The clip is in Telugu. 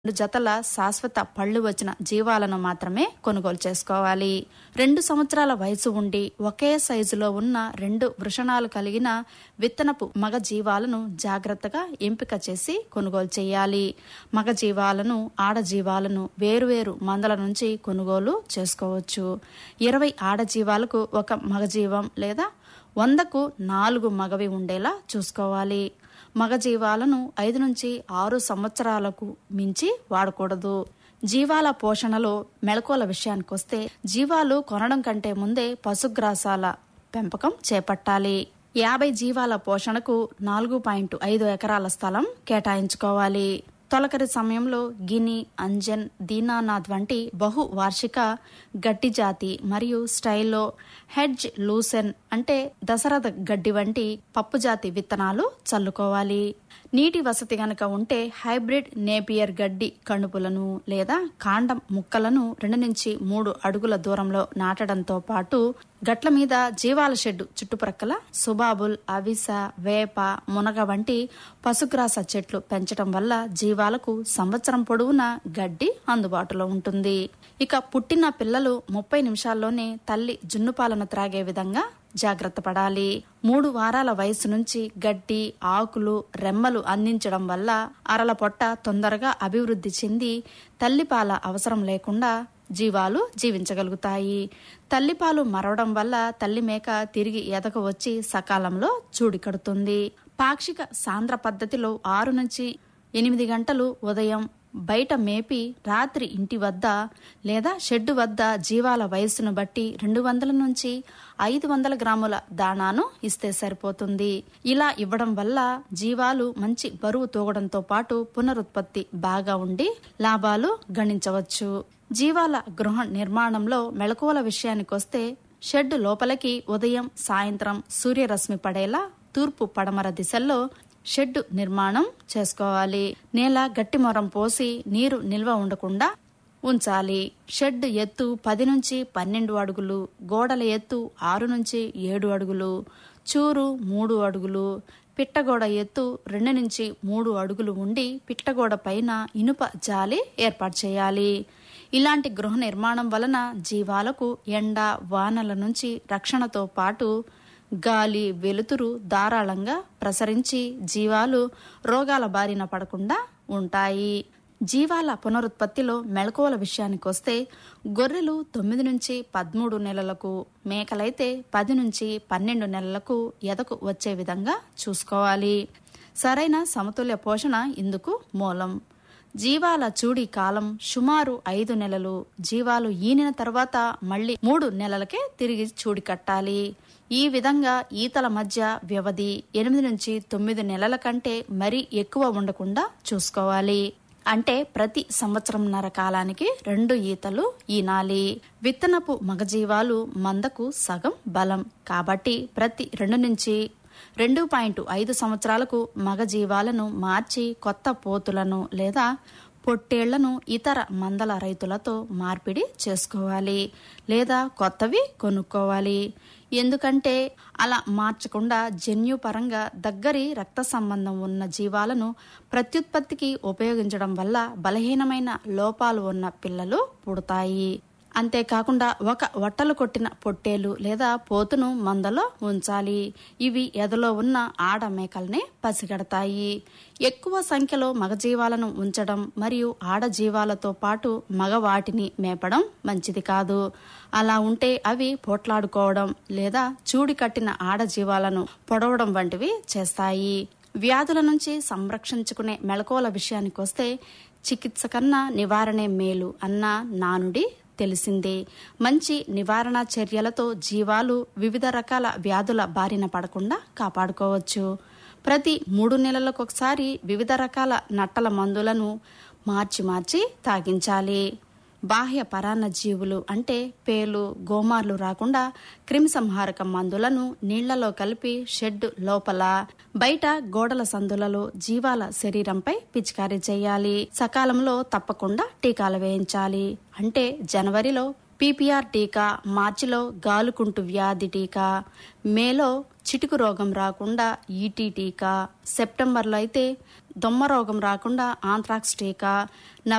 రెండు జతల శాశ్వత పళ్ళు వచ్చిన జీవాలను మాత్రమే కొనుగోలు చేసుకోవాలి రెండు సంవత్సరాల వయసు ఉండి ఒకే సైజులో ఉన్న రెండు వృషణాలు కలిగిన విత్తనపు మగ జీవాలను జాగ్రత్తగా ఎంపిక చేసి కొనుగోలు చేయాలి మగ జీవాలను ఆడ జీవాలను వేరువేరు మందల నుంచి కొనుగోలు చేసుకోవచ్చు ఇరవై ఆడ జీవాలకు ఒక మగ జీవం లేదా వందకు నాలుగు మగవి ఉండేలా చూసుకోవాలి మగ జీవాలను ఐదు నుంచి ఆరు సంవత్సరాలకు మించి వాడకూడదు జీవాల పోషణలో మెళకువల విషయానికొస్తే జీవాలు కొనడం కంటే ముందే పశుగ్రాసాల పెంపకం చేపట్టాలి యాభై జీవాల పోషణకు నాలుగు పాయింట్ ఐదు ఎకరాల స్థలం కేటాయించుకోవాలి తొలకరి సమయంలో గిని అంజన్ దీనానాథ్ వంటి బహు వార్షిక గడ్డి జాతి మరియు స్టైల్లో హెడ్జ్ లూసెన్ అంటే దశరథ గడ్డి వంటి పప్పు జాతి విత్తనాలు చల్లుకోవాలి నీటి వసతి గనక ఉంటే హైబ్రిడ్ నేపియర్ గడ్డి కణుపులను లేదా కాండం ముక్కలను రెండు నుంచి మూడు అడుగుల దూరంలో నాటడంతో పాటు గట్ల మీద జీవాల షెడ్డు చుట్టుప్రక్కల సుబాబుల్ అవిస వేప మునగ వంటి పశుగ్రాస చెట్లు పెంచడం వల్ల జీవాలకు సంవత్సరం పొడవునా గడ్డి అందుబాటులో ఉంటుంది ఇక పుట్టిన పిల్లలు ముప్పై నిమిషాల్లోనే తల్లి జున్నుపాలను త్రాగే విధంగా జాగ్రత్త పడాలి మూడు వారాల వయసు నుంచి గడ్డి ఆకులు రెమ్మలు అందించడం వల్ల అరల పొట్ట తొందరగా అభివృద్ధి చెంది తల్లిపాల అవసరం లేకుండా జీవాలు జీవించగలుగుతాయి తల్లిపాలు మరవడం వల్ల తల్లి మేక తిరిగి ఎదక వచ్చి సకాలంలో చూడి కడుతుంది పాక్షిక సాంద్ర పద్ధతిలో ఆరు నుంచి ఎనిమిది గంటలు ఉదయం బయట మేపి రాత్రి ఇంటి వద్ద లేదా షెడ్డు వద్ద జీవాల వయస్సును బట్టి రెండు వందల నుంచి ఐదు వందల గ్రాముల దాణాను ఇస్తే సరిపోతుంది ఇలా ఇవ్వడం వల్ల జీవాలు మంచి బరువు తూగడంతో పాటు పునరుత్పత్తి బాగా ఉండి లాభాలు గణించవచ్చు జీవాల గృహ నిర్మాణంలో మెళకువల విషయానికొస్తే షెడ్ లోపలికి ఉదయం సాయంత్రం సూర్యరశ్మి పడేలా తూర్పు పడమర దిశల్లో షెడ్ నిర్మాణం చేసుకోవాలి నేల గట్టి మొరం పోసి నీరు నిల్వ ఉండకుండా ఉంచాలి షెడ్ ఎత్తు పది నుంచి పన్నెండు అడుగులు గోడల ఎత్తు ఆరు నుంచి ఏడు అడుగులు చూరు మూడు అడుగులు పిట్టగోడ ఎత్తు రెండు నుంచి మూడు అడుగులు ఉండి పిట్టగోడ పైన ఇనుప జాలి ఏర్పాటు చేయాలి ఇలాంటి గృహ నిర్మాణం వలన జీవాలకు ఎండ వానల నుంచి రక్షణతో పాటు గాలి వెలుతురు ధారాళంగా ప్రసరించి జీవాలు రోగాల బారిన పడకుండా ఉంటాయి జీవాల పునరుత్పత్తిలో మెళకువల విషయానికొస్తే గొర్రెలు తొమ్మిది నుంచి పదమూడు నెలలకు మేకలైతే పది నుంచి పన్నెండు నెలలకు ఎదకు వచ్చే విధంగా చూసుకోవాలి సరైన సమతుల్య పోషణ ఇందుకు మూలం జీవాల చూడి కాలం సుమారు ఐదు నెలలు జీవాలు ఈనిన తర్వాత మళ్లీ మూడు నెలలకే తిరిగి చూడి కట్టాలి ఈ విధంగా ఈతల మధ్య వ్యవధి ఎనిమిది నుంచి తొమ్మిది నెలల కంటే మరీ ఎక్కువ ఉండకుండా చూసుకోవాలి అంటే ప్రతి సంవత్సరంన్నర కాలానికి రెండు ఈతలు ఈనాలి విత్తనపు మగజీవాలు మందకు సగం బలం కాబట్టి ప్రతి రెండు నుంచి రెండు పాయింట్ ఐదు సంవత్సరాలకు మగ జీవాలను మార్చి కొత్త పోతులను లేదా పొట్టేళ్లను ఇతర మందల రైతులతో మార్పిడి చేసుకోవాలి లేదా కొత్తవి కొనుక్కోవాలి ఎందుకంటే అలా మార్చకుండా జన్యుపరంగా దగ్గరి రక్త సంబంధం ఉన్న జీవాలను ప్రత్యుత్పత్తికి ఉపయోగించడం వల్ల బలహీనమైన లోపాలు ఉన్న పిల్లలు పుడతాయి అంతేకాకుండా ఒక వట్టలు కొట్టిన పొట్టేలు లేదా పోతును మందలో ఉంచాలి ఇవి ఎదలో ఉన్న ఆడ మేకల్ని పసిగడతాయి ఎక్కువ సంఖ్యలో మగజీవాలను ఉంచడం మరియు ఆడ జీవాలతో పాటు మగ వాటిని మేపడం మంచిది కాదు అలా ఉంటే అవి పోట్లాడుకోవడం లేదా చూడి కట్టిన ఆడ జీవాలను పొడవడం వంటివి చేస్తాయి వ్యాధుల నుంచి సంరక్షించుకునే మెళకువల విషయానికొస్తే చికిత్స కన్నా నివారణే మేలు అన్న నానుడి తెలిసిందే మంచి నివారణ చర్యలతో జీవాలు వివిధ రకాల వ్యాధుల బారిన పడకుండా కాపాడుకోవచ్చు ప్రతి మూడు నెలలకొకసారి వివిధ రకాల నట్టల మందులను మార్చి మార్చి తాగించాలి బాహ్య పరాన్న జీవులు అంటే పేలు గోమార్లు రాకుండా క్రిమిసంహారక మందులను నీళ్లలో కలిపి షెడ్ లోపల బయట గోడల సందులలో జీవాల శరీరంపై పిచికారీ చేయాలి సకాలంలో తప్పకుండా టీకాలు వేయించాలి అంటే జనవరిలో పీపీఆర్ టీకా మార్చిలో గాలుకుంటు వ్యాధి టీకా మేలో చిటుకు రోగం రాకుండా ఈటీ టీకా సెప్టెంబర్లో అయితే దొమ్మ రోగం రాకుండా ఆంథ్రాక్స్ టీకా